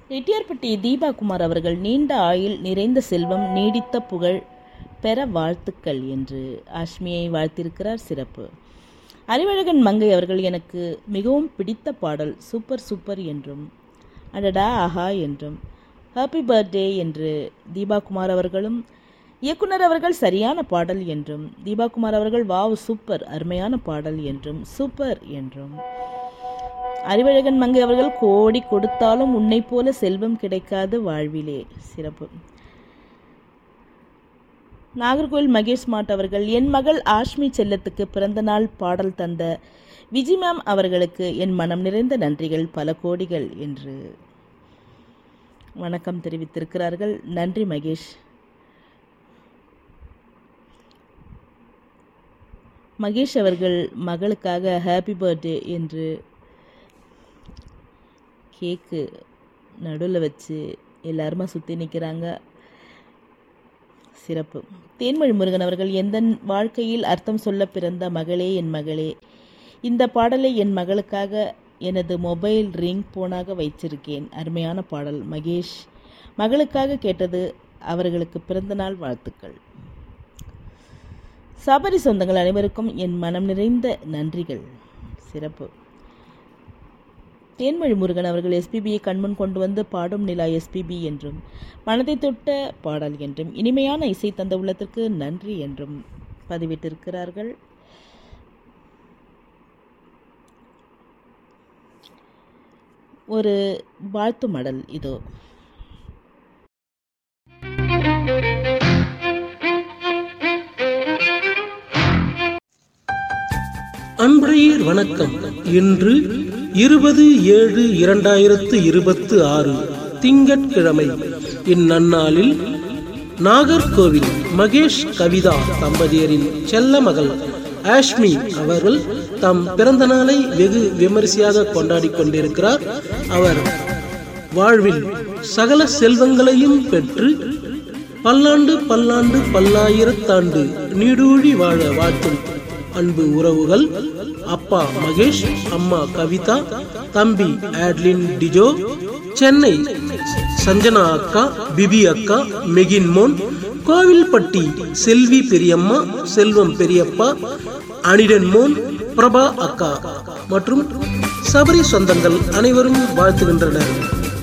ரெட்டியார்பட்டி தீபா குமார் அவர்கள் நீண்ட ஆயுள் நிறைந்த செல்வம் நீடித்த புகழ் பெற வாழ்த்துக்கள் என்று ஆஷ்மியை வாழ்த்திருக்கிறார் சிறப்பு அறிவழகன் மங்கை அவர்கள் எனக்கு மிகவும் பிடித்த பாடல் சூப்பர் சூப்பர் என்றும் அடடா ஆஹா என்றும் ஹாப்பி பர்த்டே என்று தீபா குமார் அவர்களும் இயக்குனர் அவர்கள் சரியான பாடல் என்றும் தீபா குமார் அவர்கள் வாவ் சூப்பர் அருமையான பாடல் என்றும் சூப்பர் என்றும் அறிவழகன் மங்கை அவர்கள் கோடி கொடுத்தாலும் உன்னை போல செல்வம் கிடைக்காது வாழ்விலே சிறப்பு நாகர்கோவில் மகேஷ் மாட் அவர்கள் என் மகள் ஆஷ்மி செல்லத்துக்கு பிறந்த நாள் பாடல் தந்த விஜி மேம் அவர்களுக்கு என் மனம் நிறைந்த நன்றிகள் பல கோடிகள் என்று வணக்கம் தெரிவித்திருக்கிறார்கள் நன்றி மகேஷ் மகேஷ் அவர்கள் மகளுக்காக ஹாப்பி பர்த்டே என்று கேக்கு நடுவில் வச்சு எல்லாருமா சுற்றி நிற்கிறாங்க சிறப்பு தேன்மொழி முருகன் அவர்கள் எந்த வாழ்க்கையில் அர்த்தம் சொல்ல பிறந்த மகளே என் மகளே இந்த பாடலை என் மகளுக்காக எனது மொபைல் ரிங் போனாக வைச்சிருக்கேன் அருமையான பாடல் மகேஷ் மகளுக்காக கேட்டது அவர்களுக்கு பிறந்தநாள் வாழ்த்துக்கள் சபரி சொந்தங்கள் அனைவருக்கும் என் மனம் நிறைந்த நன்றிகள் சிறப்பு தேன்மொழி முருகன் அவர்கள் எஸ்பிபியை கண்முன் கொண்டு வந்து பாடும் நிலா எஸ்பிபி என்றும் மனதை தொட்ட பாடல் என்றும் இனிமையான இசை தந்த உள்ளத்திற்கு நன்றி என்றும் பதிவிட்டிருக்கிறார்கள் ஒரு வாழ்த்து மடல் இதோ அன்பரையர் வணக்கம் இன்று இருபது ஏழு இரண்டாயிரத்து இருபத்து ஆறு திங்கட்கிழமை இந்நன்னாளில் நாகர்கோவில் மகேஷ் கவிதா தம்பதியரின் செல்ல மகள் ஆஷ்மி அவர்கள் தம் பிறந்த நாளை வெகு விமரிசையாக கொண்டாடி கொண்டிருக்கிறார் அவர் வாழ்வில் சகல செல்வங்களையும் பெற்று பல்லாண்டு பல்லாண்டு பல்லாயிரத்தாண்டு நீடூழி வாழ வாழ்த்தும் அன்பு உறவுகள் அப்பா மகேஷ் அம்மா கவிதா தம்பி ஆட்லின் டிஜோ சென்னை சஞ்சனா அக்கா பிபி அக்கா மெகின் மோன் கோவில்பட்டி செல்வி பெரியம்மா செல்வம் பெரியப்பா அனிடன் மோன் பிரபா அக்கா மற்றும் சபரி சொந்தங்கள் அனைவரும் வாழ்த்துகின்றனர்